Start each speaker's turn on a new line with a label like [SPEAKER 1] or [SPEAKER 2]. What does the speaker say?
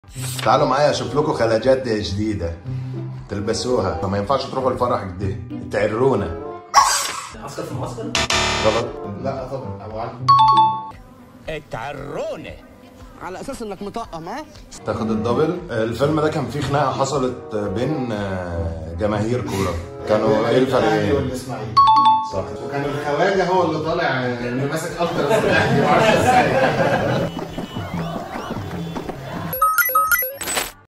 [SPEAKER 1] تعالوا معايا اشوف لكم خلاجات جديده تلبسوها ما ينفعش تروحوا الفرح كده تعرونا
[SPEAKER 2] عسكر في معسكر
[SPEAKER 1] غلط
[SPEAKER 3] لا طبعا ابو علي
[SPEAKER 4] تعرونه
[SPEAKER 5] على اساس انك مطقم ها
[SPEAKER 1] تاخد الدبل الفيلم ده كان فيه خناقه حصلت بين آه، جماهير كوره كانوا ايه الفريقين
[SPEAKER 3] والاسماعيلي
[SPEAKER 1] صح
[SPEAKER 3] وكان الخواجه هو اللي طالع اللي ماسك اكتر السلاح دي معرفش ازاي